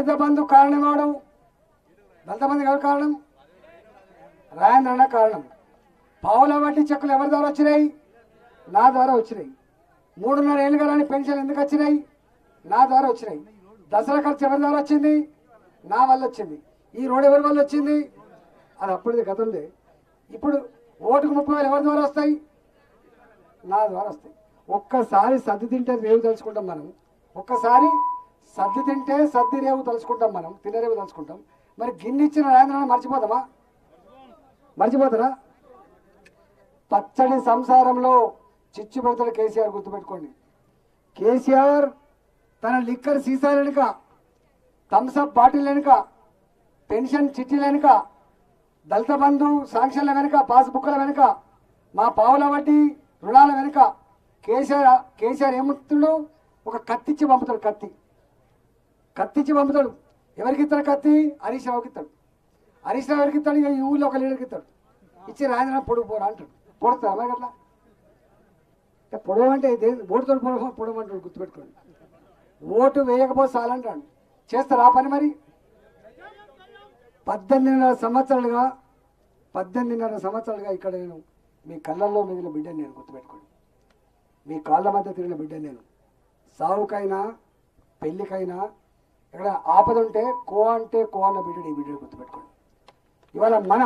దళిత బంధు కారణం అవడం దళిత బంధు ఎవరు కారణం రాయంద్రన్న కారణం పావుల వడ్డీ చెక్కులు ఎవరి ద్వారా వచ్చినాయి నా ద్వారా వచ్చినాయి మూడున్నర ఏళ్ళు కానీ పెన్షన్ ఎందుకు వచ్చినాయి నా ద్వారా వచ్చినాయి దసరా ఖర్చు ఎవరి ద్వారా వచ్చింది నా వల్ల వచ్చింది ఈ రోడ్ ఎవరి వల్ల వచ్చింది అది అప్పుడుది గతంలో ఇప్పుడు ఓటుకు ముప్పై వేలు ఎవరి ద్వారా వస్తాయి నా ద్వారా వస్తాయి ఒక్కసారి సర్ది తింటే రేవు తలుచుకుంటాం మనం ఒక్కసారి సర్ది తింటే సర్ది రేవు తలుచుకుంటాం మనం తినరేవు తలుచుకుంటాం మరి గిన్నె ఇచ్చిన రాయంద్రాన్ని మర్చిపోతామా మర్చిపోతారా పచ్చడి సంసారంలో చిచ్చు పెడతాడు కేసీఆర్ గుర్తుపెట్టుకోండి కేసీఆర్ తన లిక్కర్ సీసాల వెనుక థమ్సప్ బాటిల్ వెనుక పెన్షన్ చిట్టీల వెనుక దళిత బంధు శాంక్షన్ల వెనుక పాస్బుక్ల వెనుక మా పావుల వడ్డీ రుణాల వెనుక కేసీఆర్ కేసీఆర్ ఏమంటుడు ఒక కత్తిచ్చి పంపుతాడు కత్తి కత్తిచ్చి పంపుతాడు ఎవరికి ఇస్తాడు కత్తి హరీష్ రావుకి ఇస్తాడు హరీష్ రావు ఎవరికి ఇస్తాడు ఇక ఈ ఊళ్ళో ఒక లీడర్కి ఇస్తాడు ఇచ్చి రాజేంద్ర పొడుగు పోరా అంటాడు పొడుతాడు అలాగే అట్లా అంటే పొడవు అంటే ఇదే- ఓటుతో పొడవు పొడవు అంటాడు గుర్తుపెట్టుకోండి ఓటు వేయకపోతే చాలంటాడు చేస్తారా ఆ పని మరి పద్దెనిమిదిన్నర సంవత్సరాలుగా పద్దెనిమిదిన్నర సంవత్సరాలుగా ఇక్కడ నేను మీ కళ్ళల్లో మిగిలిన బిడ్డని నేను గుర్తుపెట్టుకోండి మీ కాళ్ళ మధ్య తిరిగిన బిడ్డని నేను సావుకైనా పెళ్ళికైనా ఇక్కడ ఆపద ఉంటే కో అంటే కో అన్న బిడ్డని ఈ బిడ్డని గుర్తుపెట్టుకోండి ఇవాళ మనం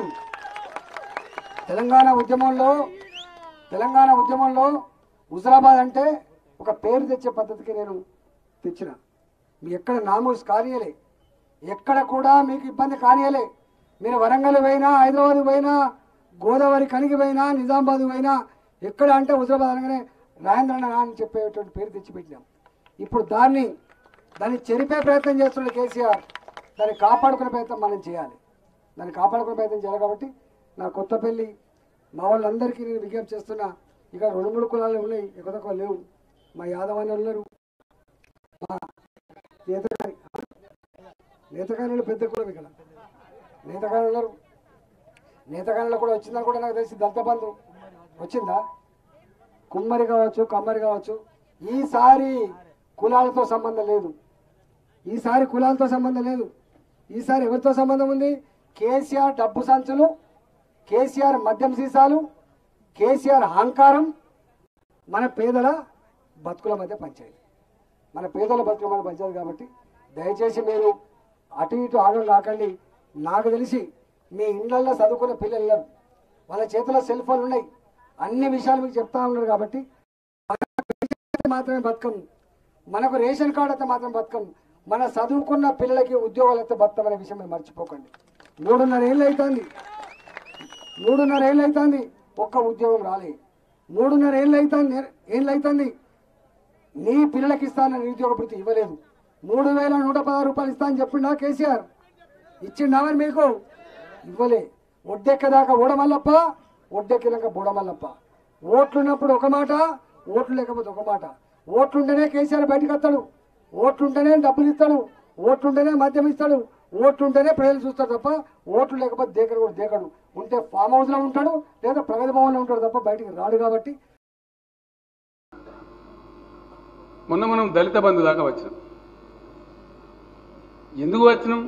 తెలంగాణ ఉద్యమంలో తెలంగాణ ఉద్యమంలో హుజరాబాద్ అంటే ఒక పేరు తెచ్చే పద్ధతికి నేను తెచ్చిన మీ ఎక్కడ నామూస్ కానియలే ఎక్కడ కూడా మీకు ఇబ్బంది కానియలే మీరు వరంగల్ పోయినా హైదరాబాద్ పోయినా గోదావరి కనిగి పోయినా నిజామాబాద్ పోయినా ఎక్కడ అంటే హుజరాబాద్ అనగానే రాజేంద్రన్న అని చెప్పేటువంటి పేరు తెచ్చిపెట్టినాం ఇప్పుడు దాన్ని దాన్ని చెరిపే ప్రయత్నం చేస్తున్న కేసీఆర్ దాన్ని కాపాడుకునే ప్రయత్నం మనం చేయాలి దాన్ని కాపాడుకునే ప్రయత్నం చేయాలి కాబట్టి నా కొత్త పెళ్లి మా వాళ్ళందరికీ నేను విజ్ఞప్తి చేస్తున్నా ఇక రెండు మూడు కులాలు ఉన్నాయి ఎక్కువ తక్కువ లేవు మా యాదవ్ అని ఉన్నారు మా నేతకాని నేతకాని పెద్ద కులం ఇక్కడ నేతకాని ఉన్నారు నేతకానిలో కూడా వచ్చిందని కూడా నాకు తెలిసి దళిత బంధు వచ్చిందా కుమ్మరి కావచ్చు కమ్మరి కావచ్చు ఈసారి కులాలతో సంబంధం లేదు ఈసారి కులాలతో సంబంధం లేదు ఈసారి ఎవరితో సంబంధం ఉంది కేసీఆర్ డబ్బు సంచులు కేసీఆర్ మద్యం సీసాలు కేసీఆర్ అహంకారం మన పేదల బతుకుల మధ్య పంచాయతీ మన పేదల బతుకుల మధ్య పంచాయతీ కాబట్టి దయచేసి మీరు అటు ఇటు ఆగం కాకండి నాకు తెలిసి మీ ఇండ్లల్లో చదువుకున్న పిల్లలు లేరు. వాళ్ళ చేతిలో సెల్ ఫోన్లు ఉన్నాయి అన్ని విషయాలు మీకు చెప్తా ఉన్నారు కాబట్టి అయితే మాత్రమే బతకం మనకు రేషన్ కార్డు అయితే మాత్రం బతకం మన చదువుకున్న పిల్లలకి ఉద్యోగాలు అయితే బతకం అనే విషయం మీరు మర్చిపోకండి మూడున్నర ఏళ్ళు అవుతుంది మూడున్నర ఏళ్ళు అవుతుంది ఒక్క ఉద్యోగం రాలే మూడున్నర ఏళ్ళు అవుతుంది ఏళ్ళు అవుతుంది నీ పిల్లలకి ఇస్తానని నిరుద్యోగ భృతి ఇవ్వలేదు మూడు వేల నూట పదహారు రూపాయలు ఇస్తా అని చెప్పిండా కేసీఆర్ ఇచ్చిండా మరి మీకు ఇవ్వలే ఒడ్డెక్కదాకా ఓడమల్లప్ప ఒడ్డెక్కినాక బుడమల్లప్ప ఓట్లున్నప్పుడు ఒక మాట ఓట్లు లేకపోతే ఒక మాట ఓట్లుంటేనే కేసీఆర్ బయటకు వస్తాడు ఓట్లుంటేనే డబ్బులు ఇస్తాడు ఓట్లుంటేనే మద్యం ఇస్తాడు ఓట్లుంటేనే ప్రజలు చూస్తారు తప్ప ఓట్లు లేకపోతే దేకడు కూడా దేకడు ఉంటే ఫామ్ హౌస్ లో ఉంటాడు లేదా ప్రగతి భవన్ లో ఉంటాడు తప్ప బయటికి రాడు కాబట్టి మొన్న మనం దళిత బంధు దాకా వచ్చినాం ఎందుకు వచ్చినాం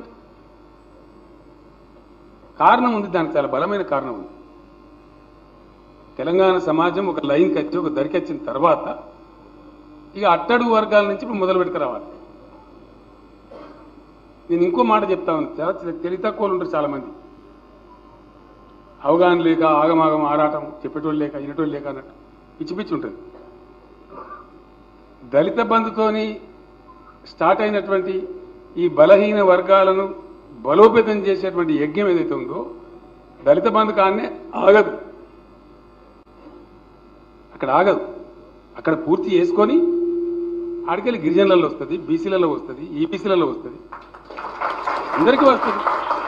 కారణం ఉంది దానికి చాలా బలమైన కారణం ఉంది తెలంగాణ సమాజం ఒక లైన్కి వచ్చి ఒక దరికి వచ్చిన తర్వాత ఇక అట్టడుగు వర్గాల నుంచి ఇప్పుడు మొదలు పెట్టుకు రావాలి నేను ఇంకో మాట చెప్తా ఉన్నాను చాలా తెలివి తక్కువలు ఉంటారు చాలా మంది అవగాహన లేక ఆగమాగం ఆరాటం చెప్పేటోళ్ళు లేక వినేటోళ్ళు లేక అన్నట్టు పిచ్చి పిచ్చి ఉంటుంది దళిత బంధుతోని స్టార్ట్ అయినటువంటి ఈ బలహీన వర్గాలను బలోపేతం చేసేటువంటి యజ్ఞం ఏదైతే ఉందో దళిత బంధు కానే ఆగదు అక్కడ ఆగదు అక్కడ పూర్తి చేసుకొని ఆడికెళ్ళి గిరిజనులలో వస్తుంది బీసీలలో వస్తుంది ఈబీసీలలో వస్తుంది అందరికీ వస్తుంది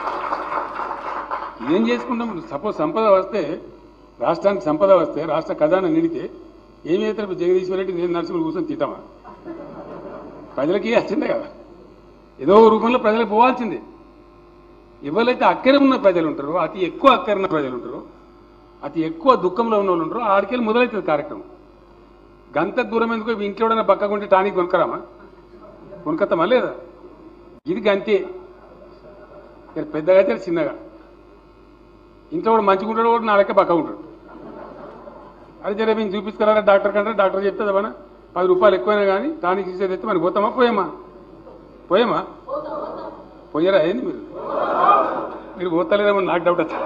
ఏం చేసుకుంటాం సపోజ్ సంపద వస్తే రాష్ట్రానికి సంపద వస్తే రాష్ట్ర ఖజానా నిడితే ఏమి చేస్తారు జగదీశ్వర రెడ్డి నేను నరసింహులు కూర్చొని తింటామా ప్రజలకి వచ్చిందే కదా ఏదో ఒక రూపంలో ప్రజలకు పోవాల్సిందే ఎవరైతే అక్కర ఉన్న ప్రజలు ఉంటారో అతి ఎక్కువ అక్కర ఉన్న ప్రజలు ఉంటారో అతి ఎక్కువ దుఃఖంలో ఉన్న వాళ్ళు ఉంటారో ఆడికెళ్ళి మొదలవుతుంది కార్యక్రమం గంత దూరం ఎందుకు ఇంట్లో పక్కకుంటే టానిక్ కొనుక్కరామా కొనుక్కతామా లేదా ఇది గంతే ఇక పెద్దగా అయితే చిన్నగా ఇంట్లో కూడా మంచిగా ఉంటాడు కూడా నా లెక్క పక్క ఉంటాడు అది జరే మేము చూపించుకున్నారా డాక్టర్ కంటే డాక్టర్ చెప్తే మన పది రూపాయలు ఎక్కువైనా కానీ టానిక్ ఇచ్చేది అయితే మనకి పోతామా పోయామా పోయామా పోయారా ఏంది మీరు మీరు పోతలేదేమో నాకు డౌట్ వచ్చా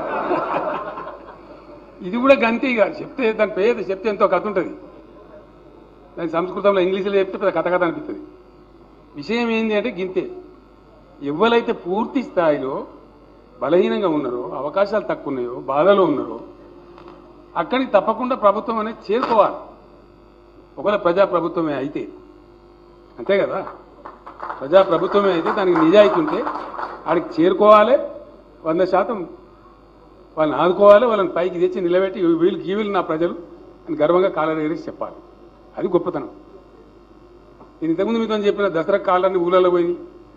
ఇది కూడా గంతే ఇక చెప్తే దాని పేరు చెప్తే ఎంతో కథ ఉంటుంది దాని సంస్కృతంలో ఇంగ్లీష్లో చెప్తే పెద్ద కథ కథ అనిపిస్తుంది విషయం ఏంటి అంటే గింతే ఎవరైతే పూర్తి స్థాయిలో బలహీనంగా ఉన్నారో అవకాశాలు తక్కువ ఉన్నాయో బాధలో ఉన్నారో అక్కడికి తప్పకుండా ప్రభుత్వం అనేది చేరుకోవాలి ఒకవేళ ప్రజా ప్రభుత్వమే అయితే అంతే కదా ప్రజా ప్రభుత్వమే అయితే దానికి నిజాయితీ ఉంటే ఆడికి చేరుకోవాలి వంద శాతం వాళ్ళని ఆదుకోవాలి వాళ్ళని పైకి తెచ్చి నిలబెట్టి వీళ్ళు గీవిలు నా ప్రజలు అని గర్వంగా కాలరేసి చెప్పాలి అది గొప్పతనం నేను ఇంతకుముందు మీతో చెప్పిన దసరా కాళ్ళని ఊళ్ళలో పోయి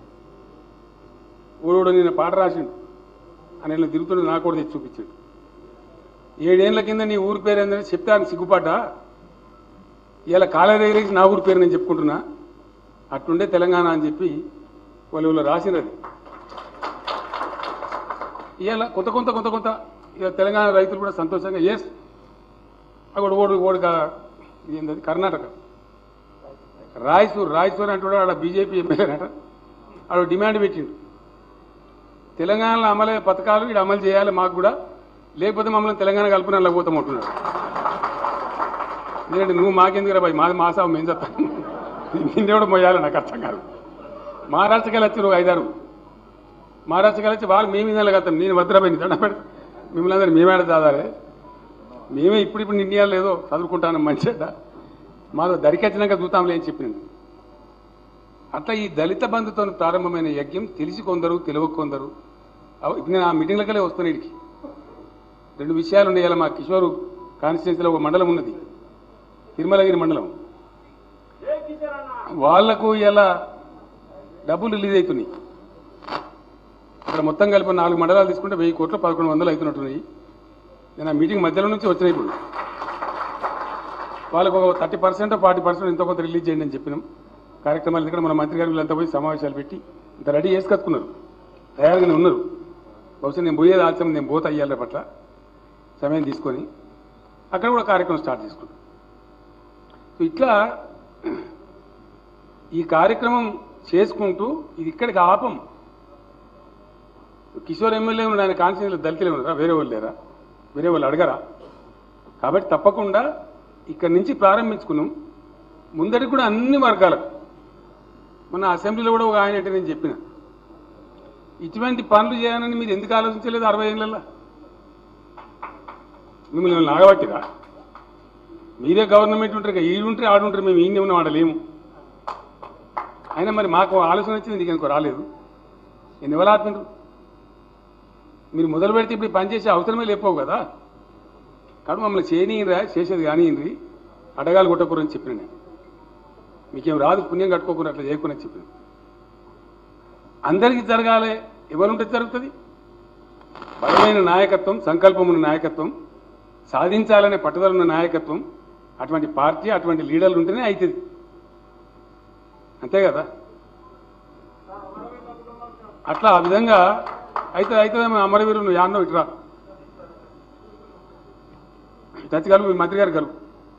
ఊరోడు నేను పాట రాసిండు అని ఇలా తిరుగుతుండే నాకు కూడా తెచ్చి చూపించాడు ఏడేళ్ల కింద నీ ఊరి పేరు ఏందని చెప్తే ఆయన సిగ్గుపాట ఇలా కాలరేసి నా ఊరి పేరు నేను చెప్పుకుంటున్నా అట్టుండే తెలంగాణ అని చెప్పి వాళ్ళు వీళ్ళు రాసినది ఇవాళ కొంత కొంత కొంత కొంత ఇక తెలంగాణ రైతులు కూడా సంతోషంగా ఎస్ అక్కడ ఓడు ఓడు ఏంటది కర్ణాటక రాయసూర్ రాయసూర్ అంటాడు ఆడ బీజేపీ ఎమ్మెల్యేనట ఆడ డిమాండ్ పెట్టిండు తెలంగాణలో అమలయ్యే పథకాలు ఇక్కడ అమలు చేయాలి మాకు కూడా లేకపోతే మమ్మల్ని తెలంగాణ కలుపుని అలా పోతామంటున్నాడు ఎందుకంటే నువ్వు మాకెందుకు బాయ్ మాది మాసావు మేము చెప్తాను నిన్నే కూడా మొయ్యాలి నాకు అర్థం కాదు మహారాష్ట్రకి వెళ్ళి వచ్చి నువ్వు ఐదారు మహారాష్ట్రకి వెళ్ళి వచ్చి వాళ్ళు మేము ఇదాలి కదా నేను భద్రపోయింది దండపెడ మిమ్మల్ని అందరూ మేమేడ దాదాలే మేమే ఇప్పుడు ఇప్పుడు నిండియాలు లేదో చదువుకుంటాను మంచిగా మాలో దరికొచ్చినాక చూతాంలే అని చెప్పింది అట్లా ఈ దళిత బంధుతో ప్రారంభమైన యజ్ఞం తెలిసి కొందరు తెలియక కొందరు అవ- ఇప్పుడు నేను ఆ మీటింగ్లకెళ్ళే వస్తాను ఇడికి రెండు విషయాలు ఉన్నాయి ఇలా మా కిషోర్ కాన్స్టిట్యున్సీలో ఒక మండలం ఉన్నది తిరుమలగిరి మండలం వాళ్లకు ఇలా డబ్బులు రిలీజ్ అవుతున్నాయి ఇక్కడ మొత్తం కలిపి నాలుగు మండలాలు తీసుకుంటే వెయ్యి కోట్లు పదకొండు వందలు అవుతున్నట్టున్నాయి నేను ఆ మీటింగ్ మధ్యలో నుంచి వచ్చినాయి ఇప్పుడు వాళ్ళకు ఒక థర్టీ పర్సెంట్ ఫార్టీ పర్సెంట్ ఎంతో కొంత రిలీజ్ చేయండి అని చెప్పినాం కార్యక్రమాలు ఇక్కడ మన మంత్రి గారు వీళ్ళంతా పోయి సమావేశాలు పెట్టి ఇంత రెడీ చేసి కట్టుకున్నారు తయారుగానే ఉన్నారు బహుశా నేను పోయేది ఆలస్యం నేను పోతా అయ్యాలి పట్ల సమయం తీసుకొని అక్కడ కూడా కార్యక్రమం స్టార్ట్ చేసుకున్నాం సో ఇట్లా ఈ కార్యక్రమం చేసుకుంటూ ఇది ఇక్కడికి ఆపం కిషోర్ ఎమ్మెల్యే ఉన్నాడు ఆయన కాన్స్టిట్యూన్సీలో దళితులే ఉన్నారా వేరే వాళ్ళు లేరా వేరే వాళ్ళు అడగరా కాబట్టి తప్పకుండా ఇక్కడి నుంచి ప్రారంభించుకున్నాం ముందరికి కూడా అన్ని వర్గాలకు మన అసెంబ్లీలో కూడా ఒక ఆయన అంటే నేను చెప్పిన ఇటువంటి పనులు చేయాలని మీరు ఎందుకు ఆలోచించలేదు అరవై ఏళ్ళల్లో మిమ్మల్ని ఏమైనా నాగబట్టిరా మీరే గవర్నమెంట్ ఉంటారు ఇక ఈడుంటే ఆడుంటారు మేము ఈయన ఉన్న వాడలేము అయినా మరి మాకు ఆలోచన వచ్చింది నీకు ఎందుకు రాలేదు నేను ఎవరు ఆత్మీయులు మీరు మొదలు పెడితే ఇప్పుడు ఈ పని చేసే అవసరమే లేకపోవు కదా కాబట్టి మమ్మల్ని చేయనీయరా చేసేది కానియండి అడగాలి కొట్టకూరని చెప్పిన నేను మీకేం రాదు పుణ్యం కట్టుకోకుండా అట్లా చేయకుండా చెప్పిన అందరికీ జరగాలి ఎవరుంటే జరుగుతుంది బలమైన నాయకత్వం సంకల్పం ఉన్న నాయకత్వం సాధించాలనే పట్టుదల ఉన్న నాయకత్వం అటువంటి పార్టీ అటువంటి లీడర్లు ఉంటేనే అవుతుంది అంతే కదా అట్లా ఆ విధంగా అయితే అయితే అమరవీరు నువ్వు యాన్నో ఇట్రా చచ్చి కలుపు మీ మంత్రి గారు కలుపు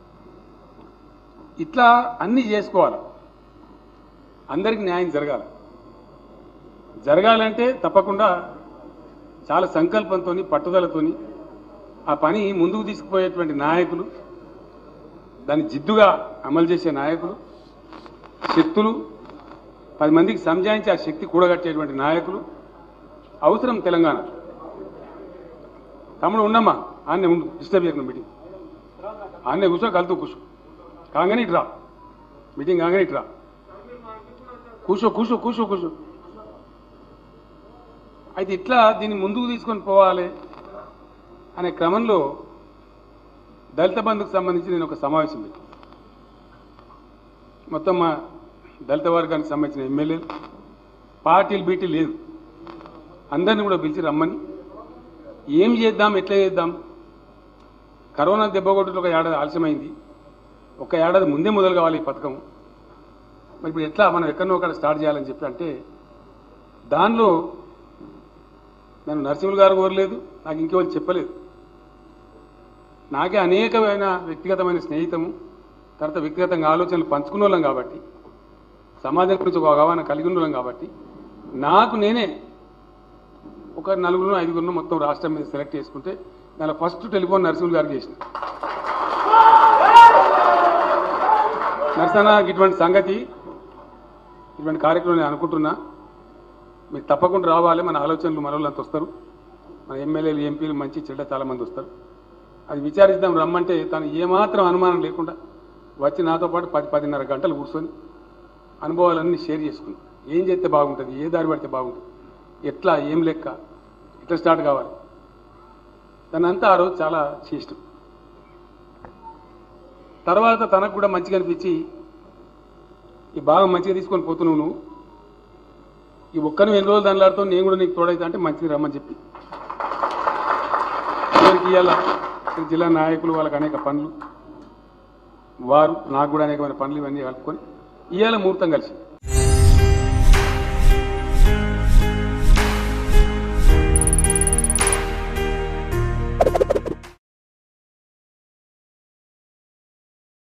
ఇట్లా అన్ని చేసుకోవాలి అందరికి న్యాయం జరగాలి జరగాలంటే తప్పకుండా చాలా సంకల్పంతో పట్టుదలతోని ఆ పని ముందుకు తీసుకుపోయేటువంటి నాయకులు దాన్ని జిద్దుగా అమలు చేసే నాయకులు శక్తులు పది మందికి సంజాయించి ఆ శక్తి కూడగట్టేటువంటి నాయకులు అవసరం తెలంగాణ తమ్ముడు ఉండమ్మా ఆన్నే ఉండు డిస్టర్బ్ చేయకుండా మీటింగ్ ఆన్నే కూర్చో కలుతూ కూర్చో కాగానే ఇట్రా మీటింగ్ కాగానే ఇట్రా కూర్చో కూర్చో కూర్చో కూర్చో అయితే ఇట్లా దీన్ని ముందుకు తీసుకొని పోవాలి అనే క్రమంలో దళిత బంధుకు సంబంధించి నేను ఒక సమావేశం పెట్టి మొత్తం మా దళిత వర్గానికి సంబంధించిన ఎమ్మెల్యేలు పార్టీలు బీటీ లేదు అందరిని కూడా పిలిచి రమ్మని ఏం చేద్దాం ఎట్లా చేద్దాం కరోనా దెబ్బ కొట్టుడు ఒక ఏడాది ఆలస్యమైంది ఒక ఏడాది ముందే మొదలు కావాలి ఈ పథకం మరి ఇప్పుడు ఎట్లా మనం ఎక్కడనో అక్కడ స్టార్ట్ చేయాలని చెప్పి అంటే దానిలో నన్ను నరసింహులు గారు కోరలేదు నాకు ఇంకెవరు చెప్పలేదు నాకే అనేకమైన వ్యక్తిగతమైన స్నేహితము తర్వాత వ్యక్తిగతంగా ఆలోచనలు పంచుకున్న వాళ్ళం కాబట్టి సమాజం గురించి ఒక అవగాహన కలిగి ఉన్న వాళ్ళం కాబట్టి నాకు నేనే ఒక నలుగురు ఐదుగురు మొత్తం రాష్ట్రం మీద సెలెక్ట్ చేసుకుంటే దాని ఫస్ట్ టెలిఫోన్ నరసింహులు గారికి చేసిన నరసన ఇటువంటి సంగతి ఇటువంటి కార్యక్రమం నేను అనుకుంటున్నా మీరు తప్పకుండా రావాలి మన ఆలోచనలు మన వాళ్ళంతా వస్తారు మన ఎమ్మెల్యేలు ఎంపీలు మంచి చెడ్డ చాలా మంది వస్తారు అది విచారిద్దాం రమ్మంటే తను ఏమాత్రం అనుమానం లేకుండా వచ్చి నాతో పాటు పది పదిన్నర గంటలు కూర్చొని అనుభవాలన్నీ షేర్ చేసుకున్నాం ఏం చేస్తే బాగుంటుంది ఏ దారి పడితే బాగుంటుంది ఎట్లా ఏం లెక్క ఎట్లా స్టార్ట్ కావాలి తనంతా ఆ రోజు చాలా చేష్టం తర్వాత తనకు కూడా మంచిగా అనిపించి ఈ బాగా మంచిగా తీసుకొని పోతున్నావు నువ్వు ఈ ఒక్కను ఎన్ని రోజులు దానిలాడుతావు నేను కూడా నీకు తోడైతా అంటే మంచిది రమ్మని చెప్పి చివరికి ఇవాళ ఇక్కడ జిల్లా నాయకులు వాళ్ళకి అనేక పనులు వారు నాకు కూడా అనేకమైన పనులు ఇవన్నీ కలుపుకొని ఇవాళ ముహూర్తం కలిసి